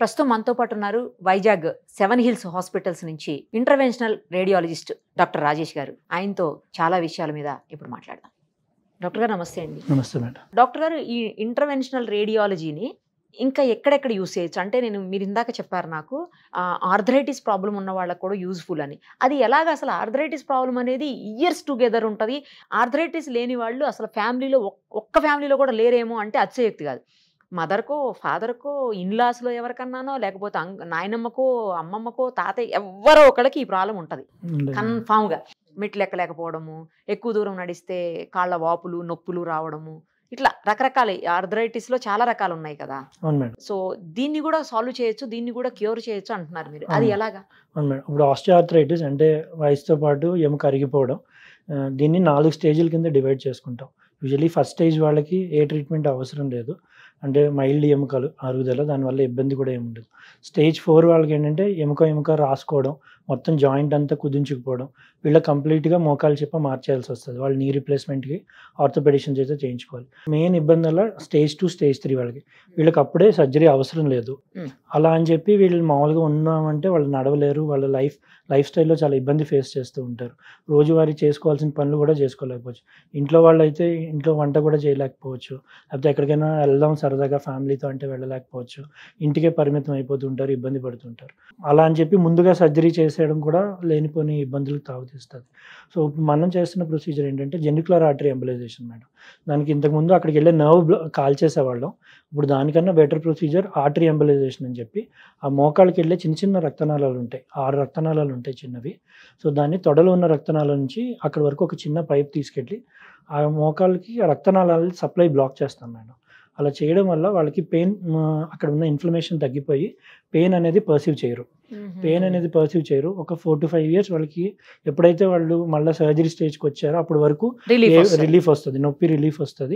ప్రస్తుతం మనతో పాటు ఉన్నారు వైజాగ్ సెవెన్ హిల్స్ హాస్పిటల్స్ నుంచి interventional radiologist doctor Rajesh garu ఆయనతో చాలా విషయాల మీద ఇప్పుడు మాట్లాడదాం డాక్టర్ గారు నమస్తే అండి నమస్తే మేడం డాక్టర్ గారు ఈ ఇంటర్వెన్షనల్ రేడియాలజీని ఇంకా ఎక్కడెక్కడ యూస్ చేయొచ్చు అంటే నేను మీరు ఇందాక చెప్పారు నాకు ఆర్థరైటిస్ ప్రాబ్లం ఉన్న వాళ్ళకు కూడా యూజ్ఫుల్ అని అది ఎలాగ అసలు ఆర్థరైటిస్ ప్రాబ్లం అనేది ఇయర్స్ టుగెదర్ ఉంటుంది ఆర్థరైటిస్ లేని వాళ్ళు అసలు ఫ్యామిలీలో ఒక్క ఫ్యామిలీలో కూడా లేరేమో అంటే అతిశయోక్తి కాదు మదర్కో ఫాదర్కో ఇన్లాస్లో ఎవరికన్నానో లేకపోతే అంగ్ నాయనమ్మకో అమ్మమ్మకో తాతయ్య ఎవరో ఒకళ్ళకి ఈ ప్రాబ్లం ఉంటుంది ఉండదు. కన్ఫామ్గా మెట్లు ఎక్కలేకపోవడము ఎక్కువ దూరం నడిస్తే కాళ్ళ వాపులు నొప్పులు రావడము ఇట్లా రకరకాల ఆర్థరైటిస్లో చాలా రకాలు ఉన్నాయి కదా అవును మేడం సో దీన్ని కూడా సాల్వ్ చేయొచ్చు దీన్ని కూడా క్యూర్ చేయొచ్చు అంటున్నారు మీరు అది అవును. ఎలాగా అవును మేడం ఇప్పుడు ఆస్టియోఆర్థరైటిస్ అంటే వయసుతో పాటు ఎముక అరిగిపోవడం ఆ, దీన్ని నాలుగు స్టేజ్ల కింద డివైడ్ చేసుకుంటాం యూజువలీ ఫస్ట్ స్టేజ్ వాళ్ళకి ఏ ట్రీట్మెంట్ అవసరం లేదు అంటే మైల్డ్ ఎముకలు అరుగుదల దానివల్ల ఇబ్బంది కూడా ఏమి ఉండదు స్టేజ్ ఫోర్ వాళ్ళకి ఏంటంటే ఎముక ఎముక రాసుకోవడం మొత్తం జాయింట్ అంతా కుదించుకుపోవడం వీళ్ళ కంప్లీట్గా మోకాలు చెప్ప మార్చేయాల్సి వస్తుంది వాళ్ళు నీ రిప్లేస్మెంట్కి ఆర్థోపెడిషన్స్ అయితే చేయించుకోవాలి మెయిన్ ఇబ్బంది వల్ల స్టేజ్ టూ స్టేజ్ త్రీ వాళ్ళకి వీళ్ళకి అప్పుడే సర్జరీ అవసరం లేదు Mm. అలా అని చెప్పి వీళ్ళు మామూలుగా ఉన్నామంటే వాళ్ళు నడవలేరు వాళ్ళ లైఫ్ లైఫ్ స్టైల్లో చాలా ఇబ్బంది ఫేస్ చేస్తూ ఉంటారు రోజువారీ చేసుకోవాల్సిన పనులు కూడా చేసుకోలేకపోవచ్చు ఇంట్లో వాళ్ళు అయితే ఇంట్లో వంట కూడా చేయలేకపోవచ్చు లేకపోతే ఎక్కడికైనా వెళ్దాం సరదాగా ఫ్యామిలీతో అంటే వెళ్ళలేకపోవచ్చు ఇంటికే పరిమితం అయిపోతుంటారు ఇబ్బంది పడుతుంటారు అలా అని చెప్పి ముందుగా సర్జరీ చేసేయడం కూడా లేనిపోని ఇబ్బందులకు తాగుతీస్తుంది సో ఇప్పుడు మనం చేస్తున్న ప్రొసీజర్ ఏంటంటే జెనికులర్ ఆర్టరీ ఎంబలైజేషన్ మేడం దానికి ఇంతకుముందు అక్కడికి వెళ్ళే నర్వ్ కాల్ చేసేవాళ్ళం ఇప్పుడు దానికన్నా బెటర్ ప్రొసీజర్ ఆర్టరీ ఎంబలైజేషన్ అని చెప్పి ఆ మోకాళ్ళకి వెళ్ళే చిన్న చిన్న రక్తనాళాలు ఉంటాయి ఆరు రక్తనాళాలు ఉంటాయి చిన్నవి సో దాన్ని తొడలో ఉన్న రక్తనాళం నుంచి అక్కడ వరకు ఒక చిన్న పైప్ తీసుకెళ్ళి ఆ మోకాళ్ళకి ఆ రక్తనాళాలు సప్లై బ్లాక్ చేస్తాం మేడం అలా చేయడం వల్ల వాళ్ళకి పెయిన్ అక్కడ ఉన్న ఇన్ఫ్లమేషన్ తగ్గిపోయి పెయిన్ అనేది పర్సీవ్ చేయరు పెయిన్ అనేది పర్సీవ్ చేయరు ఒక ఫోర్ టు ఫైవ్ ఇయర్స్ వాళ్ళకి ఎప్పుడైతే వాళ్ళు మళ్ళీ సర్జరీ స్టేజ్కి వచ్చారో అప్పటి వరకు రిలీఫ్ రిలీఫ్ వస్తుంది నొప్పి రిలీఫ్ వస్తుంది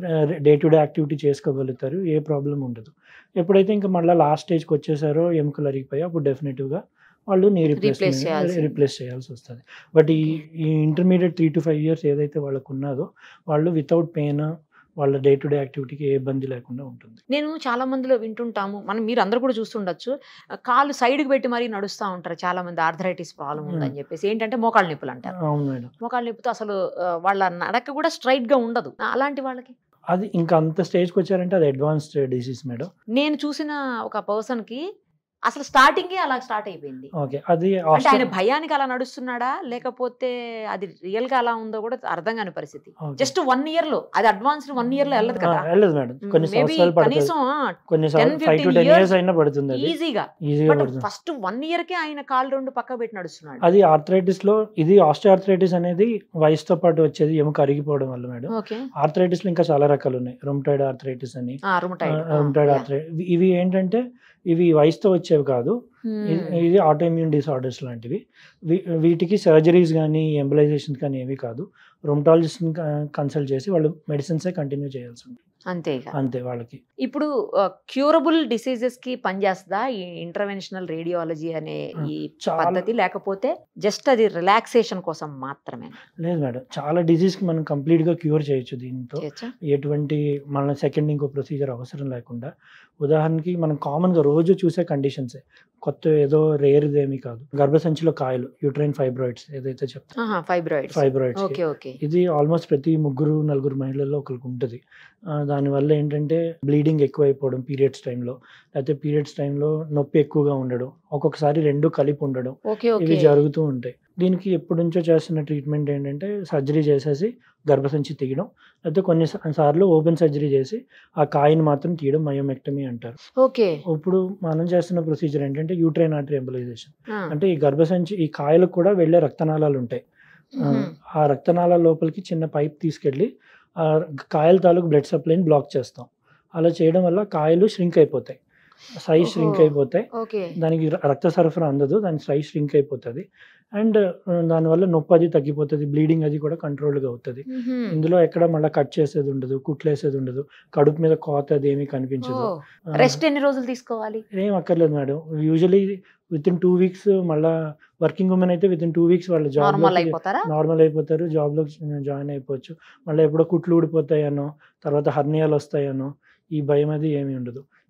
డే టు డే యాక్టివిటీ చేసుకోగలుగుతారు ఏ ప్రాబ్లం ఉండదు ఎప్పుడైతే ఇంకా మళ్ళీ లాస్ట్ స్టేజ్కి వచ్చేసారో ఎముకలు అరిగిపోయి అప్పుడు డెఫినెట్గా వాళ్ళు నీ Replace రిప్లేస్ చేయాల్సింది. రిప్లేస్ చేయాల్సి వస్తుంది బట్ ఈ ఈ intermediate three to five years ఏదైతే వాళ్ళకు ఉన్నదో వాళ్ళు వితౌట్ పెయిన్ వాళ్ళ డే టు డే యాక్టివిటీకి ఏ ఇబ్బంది లేకుండా ఉంటుంది నేను చాలా మందిలో వింటుంటాము మనం మీరు అందరూ కూడా చూస్తుండొచ్చు కాళ్ళు సైడ్కి పెట్టి మరీ నడుస్తూ ఉంటారు చాలా మంది ఆర్థరైటిస్ ప్రాబ్లం ఉందని చెప్పేసి ఏంటంటే మోకాళ్ళ నొప్పులు అంటారు అవును మేడం మోకాళ్ళ నొప్పితో అసలు ఆ, వాళ్ళ నడక కూడా స్ట్రైట్ గా ఉండదు అలాంటి వాళ్ళకి అది ఇంకా అంత స్టేజ్కి వచ్చారంటే అది అడ్వాన్స్డ్ డిసీజ్ మేడం నేను చూసిన ఒక పర్సన్ కి అసలు స్టార్టింగ్ అలా స్టార్ట్ అయిపోయింది ఓకే అది అంటే ఆయన osteo- భయానికి అలా నడుస్తున్నాడా లేకపోతే అది రియల్ గా అలా ఉందో కూడా అర్థం కాని పరిస్థితి Okay. జస్ట్ వన్ ఇయర్ లో అది అడ్వాన్స్డ్ వన్ ఇయర్ లో వెళ్ళదు ఆ, కదా వెళ్ళదు మేడం కొన్ని మేబీ సంవత్సరాలు పడుతుంది కనీసం కొన్ని 10, five to 15 ten years years అయినా పడుతుంది అది ఈజీగా ఈజీగా బట్ పడుతుంది ఫస్ట్ వన్ ఇయర్ కే ఆయన కాళ్ళు రెండు పక్క పెట్టి నడుస్తున్నాడు అది ఆర్థరైటిస్ లో ఇది ఆర్థరైటిస్ అనేది వయసుతో పాటు వచ్చేది ఎముక అరిగిపోవడం వల్ల మేడం ఓకే ఆర్థరైటిస్ లో ఇంకా చాలా రకాలు ఉన్నాయి రొమటైడ్ ఆర్థరైటిస్ అని రొమటైడ్ ఆర్థరైటిస్ ఇవి ఏంటంటే ఇవి వయసుతో వచ్చేవి కాదు ఇ- ఇది ఆటోఇమ్యూన్ డిసార్డర్స్ లాంటివి వీ- వీటికి సర్జరీస్ కానీ ఎంబలైజేషన్ కానీ ఏవి కాదు రొమటాలజిస్ట్ని కన్సల్ట్ చేసి వాళ్ళు మెడిసిన్సే కంటిన్యూ చేయాల్సి ఉంటుంది అంతే ఇక అంతే వాళ్ళకి ఇప్పుడు క్యూరబుల్ డిసీజెస్ కి పనిచేస్తుందా ఈ ఇంటర్వెన్షనల్ రేడియాలజీ అనే ఈ చాలా పద్ధతి లేకపోతే జస్ట్ అది రిలాక్సేషన్ కోసం మాత్రమే లేదు మేడం చాలా డిసీజ్కి మనం కంప్లీట్గా క్యూర్ చేయొచ్చు దీంతో చేయొచ్చా ఎటువంటి మన సెకండ్ ఇంకో ప్రొసీజర్ అవసరం లేకుండా ఉదాహరణకి మనం కామన్గా రోజు చూసే కండిషన్సే కొత్త ఏదో రేర్ది ఏమీ కాదు గర్భసంచిలో కాయలు యూట్రైన్ ఫైబ్రాయిడ్స్ ఏదైతే చెప్తాం ఫైబ్రాయిడ్స్ ఫైబ్రాయిడ్స్ ఓకే ఓకే ఇది ఆల్మోస్ట్ ప్రతి ముగ్గురు నలుగురు మహిళల్లో ఒకరికి ఉంటుంది ఆ, దానివల్ల ఏంటంటే బ్లీడింగ్ ఎక్కువైపోవడం పీరియడ్స్ టైంలో లేకపోతే పీరియడ్స్ టైంలో నొప్పి ఎక్కువగా ఉండడం ఒక్కొక్కసారి రెండు కలిపి ఉండడం ఓకే ఇవి ఓకే జరుగుతూ ఉంటాయి దీనికి ఎప్పటి నుంచో చేస్తున్న ట్రీట్మెంట్ ఏంటంటే సర్జరీ చేసేసి గర్భసంచి తీయడం లేకపోతే కొన్ని సా- సార్లు ఓపెన్ సర్జరీ చేసి ఆ కాయని మాత్రం తీయడం మయోమెక్టమీ అంటారు ఓకే ఇప్పుడు మనం చేస్తున్న ప్రొసీజర్ ఏంటంటే యూట్రైన్ ఆర్టరీ ఎంబలైజేషన్ అంటే ఈ గర్భసంచి ఈ కాయలకు కూడా వెళ్ళే రక్తనాళాలు ఉంటాయి ఆ, ఆ రక్తనాళాల లోపలికి చిన్న పైప్ తీసుకెళ్ళి ఆ కాయల తాలూకు బ్లడ్ సప్లైని బ్లాక్ చేస్తాం అలా చేయడం వల్ల కాయలు ష్రింక్ అయిపోతాయి సైజ్ ష్రింక్ ఓహో. అయిపోతాయి ఓకే దానికి ర- రక్త సరఫరా అందదు దాని సైజ్ ష్రింక్ అయిపోతుంది అండ్ దానివల్ల నొప్పి అది తగ్గిపోతుంది బ్లీడింగ్ అది కూడా కంట్రోల్గా అవుతుంది ఇందులో ఎక్కడ మళ్ళీ కట్ చేసేది ఉండదు కుట్లేసేది ఉండదు కడుపు మీద కోత అది ఏమీ కనిపించదు ఆ, రెస్ట్ ఎన్ని రోజులు తీసుకోవాలి ఏం అక్కర్లేదు madam usually within two weeks మళ్ళీ వర్కింగ్ ఉమెన్ అయితే విత్ ఇన్ టూ వీక్స్ వాళ్ళ నార్మల్ జాబ్ అయిపోతారా నార్మల్ అయిపోతారు జాబ్లో జాయిన్ అయిపోవచ్చు మళ్ళీ ఎప్పుడో కుట్లు ఊడిపోతాయనో తర్వాత హర్నియాలు వస్తాయనో ఈ భయం అది ఏమీ ఉండదు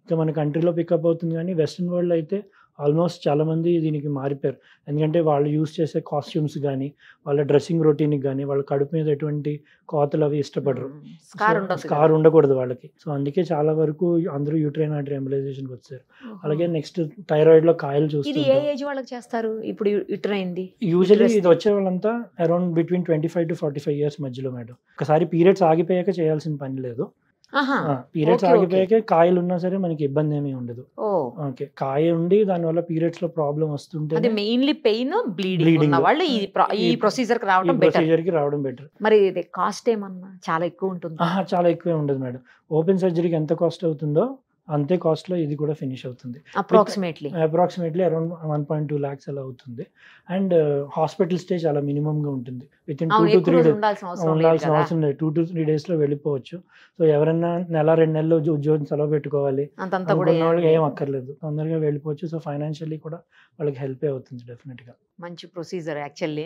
ఇంకా మన కంట్రీలో పికప్ అవుతుంది కానీ వెస్ట్రన్ వరల్డ్ అయితే ఆల్మోస్ట్ చాలామంది దీనికి మారిపోయారు ఎందుకంటే వాళ్ళు యూస్ చేసే కాస్ట్యూమ్స్ కానీ వాళ్ళ డ్రెస్సింగ్ రొటీన్కి కానీ వాళ్ళ కడుపు మీద ఎటువంటి కోతలు అవి ఇష్టపడరు స్కార్ ఉండదు స్కార్ ఉండకూడదు వాళ్ళకి సో అందుకే చాలా వరకు అందరూ యూట్రైన్ ఆర్టరీ ఎంబలైజేషన్కి వచ్చారు అలాగే నెక్స్ట్ థైరాయిడ్ లో కాయలు ఇది ఏ చూస్తుంటాం ఏజ్ వాళ్ళకి చేస్తారు ఇప్పుడు ఇటర్ అయింది యూజువల్లీ uterus- ఇది వచ్చే వాళ్ళంతా around between twenty five to forty five years మధ్యలో మేడం ఒకసారి పీరియడ్స్ ఆగిపోయాక చేయాల్సిన పని లేదు ఆహా పీరియడ్స్ Okay, okay. ఆగిపోయాక కాయలు ఉన్నా సరే మనకి ఇబ్బంది ఏమీ ఉండదు ఓ ఓకే కాయ ఉండి దానివల్ల పీరియడ్స్ లో ప్రాబ్లం వస్తుంటే అది మెయిన్లీ పెయిన్ బ్లీడింగ్ Bleeding. ఉన్న వాళ్ళు ఈ pro- ఈ ఈ- ప్రొసీజర్ కి ఈ రావడం బెటర్ ప్రొసీజర్ కి రావడం బెటర్ మరి ఇది కాస్ట్ ఏమన్నా చాలా ఎక్కువ ఉంటుంది ఆహా చాలా ఎక్కువే ఉండదు మేడం ఓపెన్ సర్జరీకి ఎంత కాస్ట్ అవుతుందో అంతే కాస్ట్ లో ఇది కూడా ఫినిష్ అవుతుంది approximately approximately around one point two lakhs అలా అవుతుంది అండ్ హాస్పిటల్ స్టే చాలా మినిమమ్ గా ఉంటుంది విత్ ఇన్ టూ అవును టు ఎక్కువ త్రీ రోజులు డేస్ ఉండాల్సిన అవసరం లేదు ఉండాల్సిన కదా అవసరం లేదు టూ టు త్రీ డేస్ లో వెళ్ళిపోవచ్చు సో ఎవరైనా నెల రెండు నెలలు ఉద్యో- ఉద్యోగం సెలవు పెట్టుకోవాలి అంతంతా కూడా అనుకున్న వాళ్ళకి ఏం ఏం అక్కర్లేదు తొందరగా వెళ్ళిపోవచ్చు సో ఫైనాన్షియల్లీ కూడా వాళ్ళకి హెల్ప్ అవుతుంది డెఫినెట్ గా మంచి ప్రొసీజర్ యాక్చువల్లీ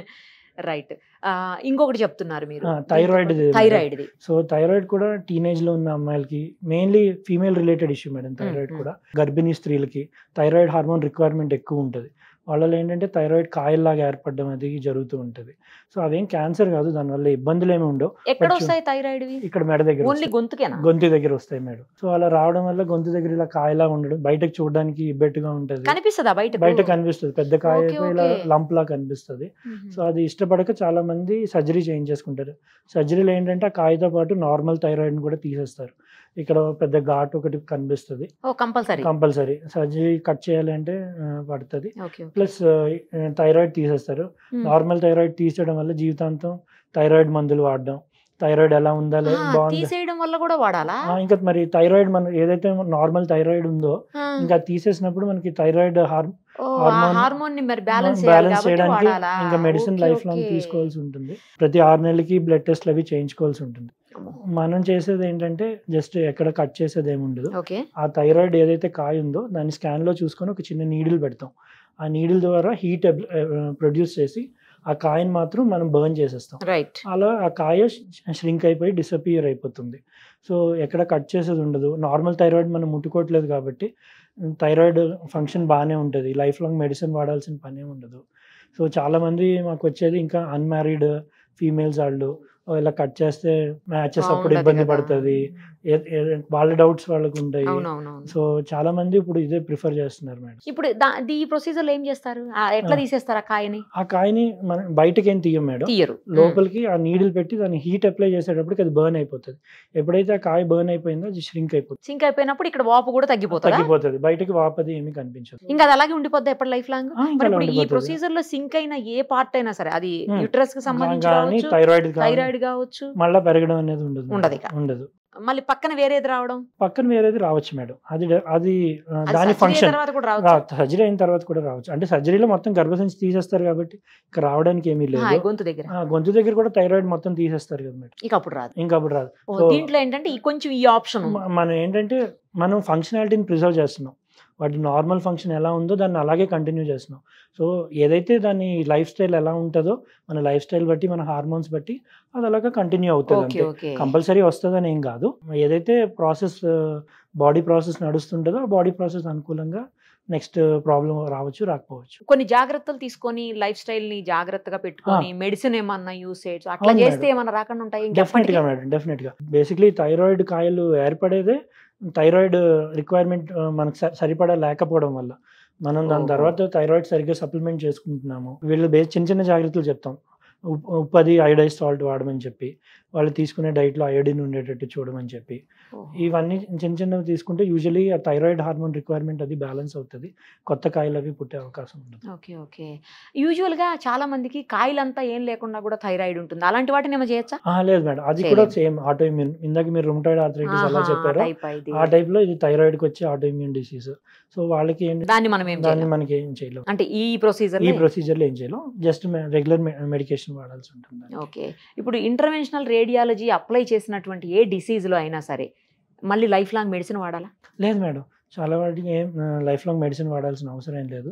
రైట్ ఇంకొకటి చెప్తున్నారు మీరు ఆ, thyroid ఇది. థైరాయిడ్ ది సో థైరాయిడ్ కూడా టీనేజ్ లో ఉన్న అమ్మాయిలకి mainly female related issue madam thyroid మ్మ్. కూడా గర్భిణీ స్త్రీలకి థైరాయిడ్ హార్మోన్ రిక్వైర్మెంట్ ఎక్కువ ఉంటుంది వాళ్ళలో ఏంటంటే థైరాయిడ్ కాయల్లాగా ఏర్పడడం అది జరుగుతూ ఉంటుంది సో అవేం క్యాన్సర్ కాదు దానివల్ల ఇబ్బందులు ఏమి ఉండవు ఎక్కడ But వస్తాయి థైరాయిడ్ వి ఇక్కడ మెడ దగ్గర ఓన్లీ వస్తాయి. గొంతుకేనా గొంతు దగ్గర వస్తాయి మేడం సో అలా రావడం వల్ల గొంతు దగ్గర ఇలా కాయలా ఉండడం బయటకు చూడడానికి ఇబ్బెట్టుగా ఉంటుంది కనిపిస్తుందా బయట బయట కనిపిస్తుంది పెద్ద కాయ Okay, ఇలా okay. లంప్ లా కనిపిస్తుంది సో అది ఇష్టపడక చాలా మంది సర్జరీ చేయించేసుకుంటారు సర్జరీలో ఏంటంటే ఆ కాయతో పాటు నార్మల్ థైరాయిడ్ కూడా తీసేస్తారు ఇక్కడ పెద్ద ఘాట్ ఒకటి కనిపిస్తుంది ఓ కంపల్సరీ కంపల్సరీ సర్జరీ కట్ చేయాలి అంటే ఆ, పడుతుంది ఓకే ప్లస్ థైరాయిడ్ తీసేస్తారు నార్మల్ థైరాయిడ్ తీసేయడం వల్ల జీవితాంతం థైరాయిడ్ మందులు వాడడం థైరాయిడ్ ఎలా ఉందా లేదా బాగుంది తీసేయడం వల్ల కూడా వాడాలా ఇంకా మరి థైరాయిడ్ మన ఏదైతే నార్మల్ థైరాయిడ్ ఉందో ఆ. ఇంకా తీసేసినప్పుడు మనకి థైరాయిడ్ హార్మ్ ఓ, ఆ హార్మోన్- హార్మోన్ ని మరి బ్యాలెన్స్ బ్యాలెన్స్ చేయడానికి వాడాలా ఇంకా medicine okay, lifelong okay. తీసుకోవాల్సి ఉంటుంది ప్రతి ఆరు నెలలకి బ్లడ్ టెస్ట్లు అవి చేయించుకోవాల్సి ఉంటుంది అమ్మో. మనం చేసేది ఏంటంటే జస్ట్ ఎక్కడ కట్ చేసేది ఏమి ఉండదు ఓకే ఆ థైరాయిడ్ ఏదైతే కాయ ఉందో దాన్ని స్కాన్ లో చూసుకొని ఒక చిన్న నీడిల్ పెడతాం ఆ నీడిల్ ద్వారా హీట్ ప్రొడ్యూస్ చేసి ఆ కాయని మాత్రం మనం బర్న్ చేసేస్తాం రైట్ అలా ఆ కాయ ష్రింక్ అయిపోయి డిసపియర్ అయిపోతుంది సో ఎక్కడ కట్ చేసేది ఉండదు నార్మల్ థైరాయిడ్ మనం ముట్టుకోవట్లేదు కాబట్టి థైరాయిడ్ ఫంక్షన్ బాగానే ఉంటుంది లైఫ్ లాంగ్ మెడిసిన్ వాడాల్సిన పనే ఉండదు సో చాలామంది మాకు వచ్చేది ఇంకా అన్మ్యారీడ్ ఫీమేల్స్ వాళ్ళు "ఓ, ఇలా కట్ చేస్తే మ్యాచెస్ అప్పుడు బాగుండదు ఇబ్బంది కదా. పడుతుంది ఏ- ఏ- వాళ్ళ డౌట్స్ వాళ్ళకు ఉంటాయి అవునవునవును సో చాలా మంది ఇప్పుడు ఇదే ప్రిఫర్ చేస్తున్నారు మేడం ఇప్పుడు దా- ఈ ప్రొసీజర్ లో ఏం చేస్తారు ఆ, ఎట్లా ఆ. తీసేస్తారు ఆ కాయని ఆ కాయని మనం బయటకి ఏం తీయం మేడం తీయరు లోపలికి ఆ నీడిల్ పెట్టి దాన్ని హీట్ అప్లై చేసేటప్పటికి అది బర్న్ అయిపోతుంది ఎప్పుడైతే ఆ కాయ బర్న్ అయిపోయిందో అది ష్రింక్ అయిపోతుంది సింక్ అయిపోయినప్పుడు ఇక్కడ వాపు కూడా తగ్గిపోతుంది తగ్గిపోతుంది బయటకి వాపది ఏమీ కనిపించదు ఇంకా అది అలాగే ఉండిపోద్ది ఎప్పటి లైఫ్ లాంగ్ ఆ, ఇంకా మరి అలా ఇప్పుడు ఈ ఉండిపోతుంది. ప్రొసీజర్ లో సింక్ అయిన ఏ పార్ట్ అయినా సరే అది Hmm. యూట్రస్ కి సంబంధించి కానీ కావచ్చు థైరాయిడ్ కానీ థైరాయిడ్ కావచ్చు మళ్ళీ పెరగడం అనేది ఉండదు మేడం. ఉండదు ఇక. ఉండదు మళ్ళీ పక్కన వేరేది రావడం పక్కన వేరేది రావచ్చు మేడం అది అది ఆ, అది దాని surgery అయిన ఫంక్షన్ తర్వాత కూడా రావచ్చు సర్జరీ అయిన తర్వాత కూడా రావచ్చు అంటే సర్జరీలో మొత్తం గర్భసంచి తీసేస్తారు కాబట్టి ఇక రావడానికి ఏమీ ఆ, లేదు గొంతు దగ్గర ఆ, గొంతు దగ్గర కూడా థైరాయిడ్ మొత్తం తీసేస్తారు కదా మేడం ఇక అప్పుడు రాదు ఇంకా అప్పుడు రాదు ఓ, So- దీంట్లో ఏంటంటే ఈ కొంచెం ఈ ఆప్షన్ మ- మనం ఏంటంటే మనం ఫంక్షనాలిటీని ప్రిజర్వ్ చేస్తున్నాం వాటి నార్మల్ ఫంక్షన్ ఎలా ఉందో దాన్ని అలాగే కంటిన్యూ చేస్తున్నాం సో ఏదైతే దాని లైఫ్ స్టైల్ ఎలా ఉంటుందో మన లైఫ్ స్టైల్ బట్టి మన హార్మోన్స్ బట్టి అది అలాగా కంటిన్యూ అవుతుంది ఓకే అంతే ఓకే కంపల్సరీ వస్తుందని ఏం కాదు ఏదైతే ప్రాసెస్ బాడీ ప్రాసెస్ నడుస్తుంటుందో ఆ బాడీ ప్రాసెస్ అనుకూలంగా నెక్స్ట్ ప్రాబ్లం రావచ్చు రాకపోవచ్చు కొన్ని జాగ్రత్తలు తీసుకొని లైఫ్ స్టైల్ ని జాగ్రత్తగా పెట్టుకొని మెడిసిన్ ఏమన్నా యూస్ చేయొచ్చు అట్లా అవును చేస్తే మేడం. ఏమన్నా రాకుండా ఉంటాయి డెఫినెట్ గా మేడం డెఫినెట్ గా బేసిక్లీ థైరాయిడ్ కాయలు ఏర్పడేదే థైరాయిడ్ రిక్వైర్మెంట్ మనకు స- సరిపడా లేకపోవడం వల్ల మనం దాని ఓహో. తర్వాత థైరాయిడ్ సరిగ్గా సప్లిమెంట్ చేసుకుంటున్నాము వీళ్ళు బే చిన్న చిన్న జాగ్రత్తలు చెప్తాం ఉప్- ఉప్పది అయోడైజ్ సాల్ట్ వాడమని చెప్పి వాళ్ళు తీసుకునే డైట్లో అయోడిన్ ఉండేటట్టు చూడమని చెప్పి ఇవన్నీ చిన్న చిన్నవి తీసుకుంటే యూజువలీ ఆ థైరాయిడ్ హార్మోన్ రిక్వైర్మెంట్ అది బ్యాలెన్స్ అవుతుంది కొత్త కాయలు అవి పుట్టే అవకాశం ఉండదు ఓకే ఓకే యూజువల్ గా చాలా మందికి కాయలంతా ఏం లేకుండా కూడా థైరాయిడ్ ఉంటుంది అలాంటి వాటిని ఏమో చేయొచ్చా ఆ, లేదు మేడం అది కూడా చేయలేం. సేమ్ ఆటో ఇమ్యూన్ ఇందాక మీరు రుమటాయిడ్ ఆర్థరైటిస్ ఎలా చెప్పారో టైప్ ఇది ఆ టైప్ లో ఇది థైరాయిడ్ కి వచ్చే ఆటో ఇమ్యూన్ డిసీజ్ సో వాళ్ళకి ఏంటి దాన్ని మనం ఏం దాన్ని చేయాలి మనకి ఏం చేయలేం అంటే ఈ ప్రొసీజర్ ఈ ప్రొసీజర్ లో ఏం చేయలేం జస్ట్ రెగ్యులర్ మెడికేషన్ వాడాల్సి ఉంటుంది ఓకే ఇప్పుడు ఇంటర్వెన్షనల్ రేడియాలజీ అప్లై చేసినటువంటి ఏ డిసీజ్ లో అయినా సరే మళ్ళీ లైఫ్ లాంగ్ మెడిసిన్ వాడాలా లేదు మేడం చాలా వాటికి ఏం లైఫ్ లాంగ్ మెడిసిన్ వాడాల్సిన అవసరం ఏం లేదు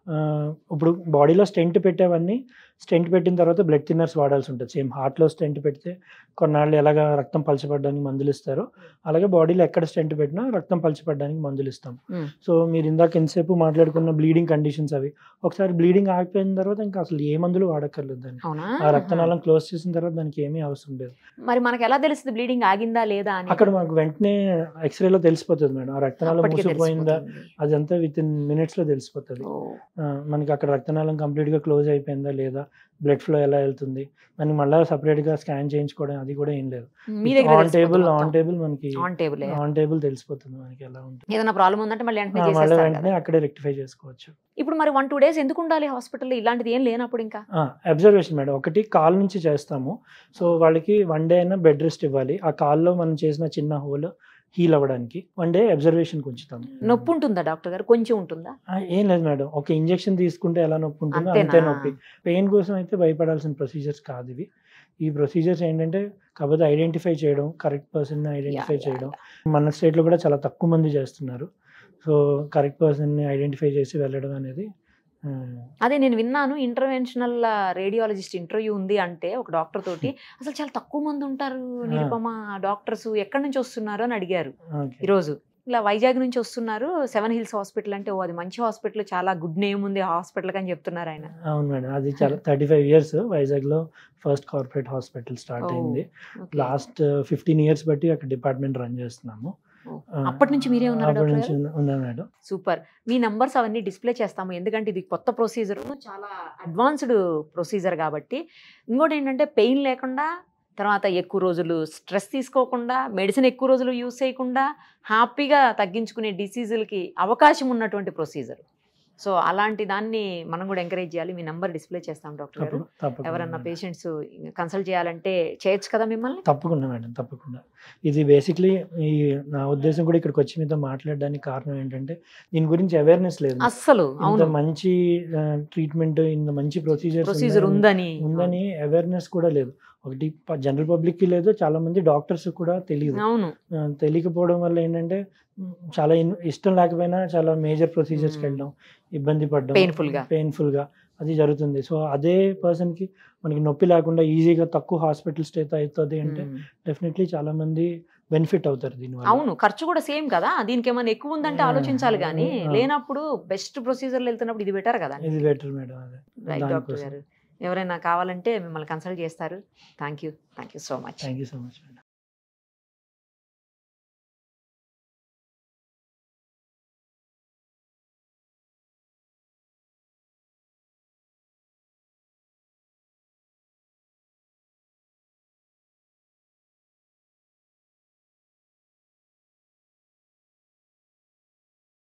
ఇప్పుడు బాడీలో స్టెంట్ పెట్టేవన్నీ స్టెంట్ పెట్టిన తర్వాత బ్లడ్ థిన్నర్స్ వాడాల్సి ఉంటుంది సేమ్ హార్ట్లో స్టెంట్ పెడితే కొన్నాళ్ళు ఎలాగ రక్తం పలచబడడానికి మందులు ఇస్తారో అలాగే బాడీలో ఎక్కడ స్టెంట్ పెట్టినా రక్తం పలచబడడానికి మందులు ఇస్తాం మ్మ్. సో మీరు ఇందాక ఎంతసేపు మాట్లాడుకున్న బ్లీడింగ్ కండిషన్స్ అవి ఒకసారి బ్లీడింగ్ ఆగిపోయిన తర్వాత ఇంకా అసలు ఏ మందులు వాడక్కర్లేదు దాన్ని అవునా ఆ రక్తనాళం క్లోజ్ చేసిన తర్వాత దానికి ఏమీ అవసరం లేదు మరి మనకి ఎలా తెలుస్తుంది బ్లీడింగ్ ఆగిందా లేదా అని అక్కడ మనకు వెంటనే ఎక్స్రేలో తెలిసిపోతుంది మేడం ఆ రక్తనాళం అప్పటికే మూసిపోయిందా తెలిసిపోతుంది. అదంతా విత్ ఇన్ మినిట్స్ లో తెలిసిపోతుంది ఓ, ఆ, మనకి అక్కడ రక్తనాళం కంప్లీట్ గా క్లోజ్ అయిపోయిందా లేదా బ్లడ్ ఫ్లో ఎలా వెళ్తుంది దాన్ని మళ్ళీ సపరేట్ గా స్కాన్ చేయించుకోవడం అది కూడా ఏం లేదు మీ దగ్గర ఆన్ టేబుల్ ఆన్ టేబుల్ మనకి ఆన్ టేబుల్ ఆన్ టేబుల్ తెలిసిపోతుంది మనకి ఎలా ఉంటుంది ఏదైనా ప్రాబ్లం ఉందంటే మళ్ళీ వెంటనే ఆ, మళ్ళీ చేసేస్తారు వెంటనే కదా. అక్కడే రెక్టిఫై చేసుకోవచ్చు ఇప్పుడు మరి వన్ టూ డేస్ ఎందుకు ఉండాలి హాస్పిటల్లో ఇలాంటిది ఏం లేనప్పుడు ఇంకా అబ్జర్వేషన్ మేడం ఒకటి కాల్ నుంచి చేస్తాము సో వాళ్ళకి వన్ డే అయినా బెడ్ రెస్ట్ ఇవ్వాలి ఆ కాల్లో మనం చేసిన చిన్న హోల్ హీల్ అవ్వడానికి వన్ డే అబ్జర్వేషన్కి ఉంచుతాం నొప్పి ఉంటుందా డాక్టర్ గారు కొంచెం ఉంటుందా ఆ, ఏం లేదు మేడం ఒక ఇంజెక్షన్ తీసుకుంటే ఎలా నొప్పి ఉంటుందో అంతేనా? అంతే నొప్పి పెయిన్ కోసం అయితే భయపడాల్సిన ప్రొసీజర్స్ కాదు ఇవి ఈ ప్రొసీజర్స్ ఏంటంటే కాకపోతే ఐడెంటిఫై చేయడం కరెక్ట్ పర్సన్ ఐడెంటిఫై యా, చేయడం మన స్టేట్లో కూడా చాలా తక్కువ మంది చేస్తున్నారు సో కరెక్ట్ పర్సన్ని ఐడెంటిఫై చేసి వెళ్ళడం అనేది ఆ, అదే నేను విన్నాను ఇంటర్వెన్షనల్ రేడియాలజిస్ట్ ఇంటర్వ్యూ ఉంది అంటే ఒక డాక్టర్ తోటి అసలు చాలా తక్కువ మంది ఉంటారు నిరుపమ డాక్టర్స్ ఎక్కడి నుంచి వస్తున్నారు అని అడిగారు ఓకే. ఈరోజు ఇలా వైజాగ్ నుంచి వస్తున్నారు సెవెన్ హిల్స్ హాస్పిటల్ అంటే ఓ అది మంచి హాస్పిటల్ చాలా గుడ్ నేమ్ ఉంది హాస్పిటల్ అని చెప్తున్నారు ఆయన అవును మేడం అది చాలా థర్టీ ఫైవ్ ఇయర్స్ వైజాగ్లో ఫస్ట్ కార్పొరేట్ హాస్పిటల్ స్టార్ట్ ఓ, అయింది Okay. లాస్ట్ ఫిఫ్టీన్ ఇయర్స్ బట్టి అక్కడ డిపార్ట్మెంట్ రన్ చేస్తున్నాము ఓ, ఆ, అప్పటి నుంచి మీరే ఉన్నారు అప్పటి డాక్టర్ నుంచి గారు? ఉన్న- ఉన్నాను మేడం సూపర్ మీ నంబర్స్ అవన్నీ డిస్ప్లే చేస్తాము ఎందుకంటే ఇది కొత్త ప్రొసీజర్ చాలా అడ్వాన్స్డ్ ప్రొసీజర్ కాబట్టి ఇంకోటి ఏంటంటే పెయిన్ లేకుండా తర్వాత ఎక్కువ రోజులు స్ట్రెస్ తీసుకోకుండా మెడిసిన్ ఎక్కువ రోజులు యూస్ చేయకుండా హ్యాపీగా తగ్గించుకునే డిసీజులకి అవకాశం ఉన్నటువంటి ప్రొసీజర్ సో అలాంటి దాన్ని మనం కూడా ఎంకరేజ్ చేయాలి మీ నంబర్ డిస్ప్లే చేస్తాం డాక్టర్ గారు తప్ప- తప్పకుండా ఎవరన్నా మేడం. పేషెంట్స్ కన్సల్ట్ చేయాలంటే చేయొచ్చు కదా మిమ్మల్ని తప్పకుండా మేడం తప్పకుండా ఇది బేసిక్లీ ఈ నా ఉద్దేశం కూడా ఇక్కడికి వచ్చి మీతో మాట్లాడడానికి కారణం ఏంటంటే దీని గురించి అవేర్నెస్ లేదు అస్సలు ఇంత అవును మంచి ట్రీట్మెంట్ ఇంత మంచి ప్రొసీజర్స్ ప్రొసీజర్ ఉందని ఉందని అవేర్నెస్ కూడా లేదు ఒకటి జనరల్ పబ్లిక్ కి లేదు చాలా మంది డాక్టర్స్ కూడా తెలియదు అవును ఆ, తెలియకపోవడం వల్ల ఏంటంటే మ్, చాలా ఇన్- ఇష్టం లేకపోయినా చాలా మేజర్ ప్రొసీజర్స్కి మ్మ్. వెళ్ళడం ఇబ్బంది పడడం Painful గా. పెయిన్ఫుల్ గా అది జరుగుతుంది సో అదే పర్సన్ కి మనకి నొప్పి లేకుండా ఈజీగా తక్కువ హాస్పిటల్ స్టే అవుతుంది అంటే మ్మ్. డెఫినెట్లీ చాలా మంది బెనిఫిట్ అవుతారు దీనివల్ల అవును ఖర్చు కూడా సేమ్ కదా దీనికి ఏమైనా ఎక్కువ ఉందంటే ఆ, ఆలోచించాలి కానీ ఆ. లేనప్పుడు బెస్ట్ ప్రొసీజర్లు వెళ్తున్నప్పుడు ఇది బెటర్ కదా ఇది బెటర్ మేడం అదే రైట్ డాక్టర్ దానికోసం గారు ఎవరైనా కావాలంటే మిమ్మల్ని కన్సల్ట్ చేస్తారు thank you thank you so much thank you so much madam